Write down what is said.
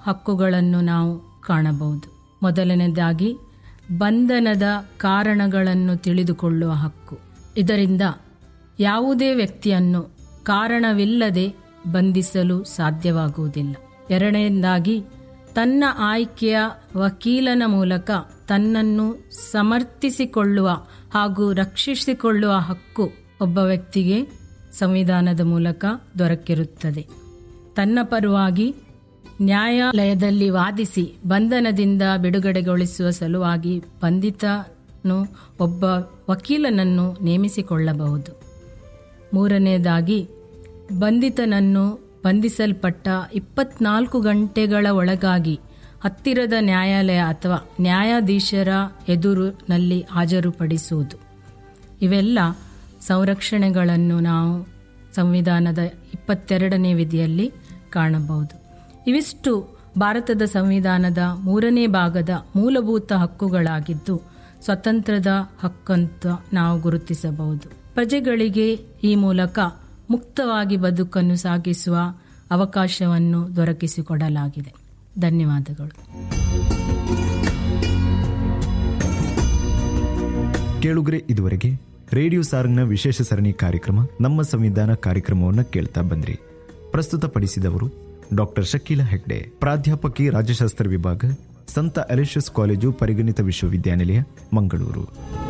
ಹಕ್ಕುಗಳನ್ನು ನಾವು ಕಾಣಬಹುದು ಮೊದಲನೇದಾಗಿ ಬಂಧನದ ಕಾರಣಗಳನ್ನು ತಿಳಿದುಕೊಳ್ಳುವ ಹಕ್ಕು ಇದರಿಂದ ಯಾವುದೇ ವ್ಯಕ್ತಿಯನ್ನು ಕಾರಣವಿಲ್ಲದೆ ಬಂಧಿಸಲು ಸಾಧ್ಯವಾಗುವುದಿಲ್ಲ ಎರಡನೇದಾಗಿ ತನ್ನ ಆಯ್ಕೆಯ ವಕೀಲನ ಮೂಲಕ ತನ್ನನ್ನು ಸಮರ್ಥಿಸಿಕೊಳ್ಳುವ ಹಾಗೂ ರಕ್ಷಿಸಿಕೊಳ್ಳುವ ಹಕ್ಕು ಒಬ್ಬ ವ್ಯಕ್ತಿಗೆ ಸಂವಿಧಾನದ ಮೂಲಕ ದೊರಕಿರುತ್ತದೆ ತನ್ನ ಪರವಾಗಿ ನ್ಯಾಯಾಲಯದಲ್ಲಿ ವಾದಿಸಿ ಬಂಧನದಿಂದ ಬಿಡುಗಡೆಗೊಳಿಸುವ ಸಲುವಾಗಿ ಬಂಧಿತನು ಒಬ್ಬ ವಕೀಲನನ್ನು ನೇಮಿಸಿಕೊಳ್ಳಬಹುದು ಮೂರನೆಯದಾಗಿ ಬಂಧಿತನನ್ನು ಬಂಧಿಸಲ್ಪಟ್ಟ ಇಪ್ಪತ್ನಾಲ್ಕು ಗಂಟೆಗಳ ಒಳಗಾಗಿ ಹತ್ತಿರದ ನ್ಯಾಯಾಲಯ ಅಥವಾ ನ್ಯಾಯಾಧೀಶರ ಎದುರಿನಲ್ಲಿ ಹಾಜರುಪಡಿಸುವುದು ಇವೆಲ್ಲ ಸಂರಕ್ಷಣೆಗಳನ್ನು ನಾವು ಸಂವಿಧಾನದ ಇಪ್ಪತ್ತೆರಡನೇ ವಿಧಿಯಲ್ಲಿ ಕಾಣಬಹುದು ಇವಿಷ್ಟು ಭಾರತದ ಸಂವಿಧಾನದ ಮೂರನೇ ಭಾಗದ ಮೂಲಭೂತ ಹಕ್ಕುಗಳಾಗಿದ್ದು ಸ್ವತಂತ್ರದ ಹಕ್ಕಂತ ನಾವು ಗುರುತಿಸಬಹುದು ಪ್ರಜೆಗಳಿಗೆ ಈ ಮೂಲಕ ಮುಕ್ತವಾಗಿ ಬದುಕನ್ನು ಸಾಗಿಸುವ ಅವಕಾಶವನ್ನು ದೊರಕಿಸಿಕೊಡಲಾಗಿದೆ ಧನ್ಯವಾದಗಳು ಕೇಳುಗರೆ ಇದುವರೆಗೆ ರೇಡಿಯೋ ಸಾರಂಗ್ನ ವಿಶೇಷ ಸರಣಿ ಕಾರ್ಯಕ್ರಮ ನಮ್ಮ ಸಂವಿಧಾನ ಕಾರ್ಯಕ್ರಮವನ್ನು ಕೇಳ್ತಾ ಬಂದ್ರಿ ಪ್ರಸ್ತುತಪಡಿಸಿದವರು ಡಾಕ್ಟರ್ ಶಕೀಲ ಹೆಗ್ಡೆ ಪ್ರಾಧ್ಯಾಪಕಿ ರಾಜ್ಯಶಾಸ್ತ್ರ ವಿಭಾಗ ಸಂತ ಅಲೆಷಸ್ ಕಾಲೇಜು ಪರಿಗಣಿತ ವಿಶ್ವವಿದ್ಯಾನಿಲಯ ಮಂಗಳೂರು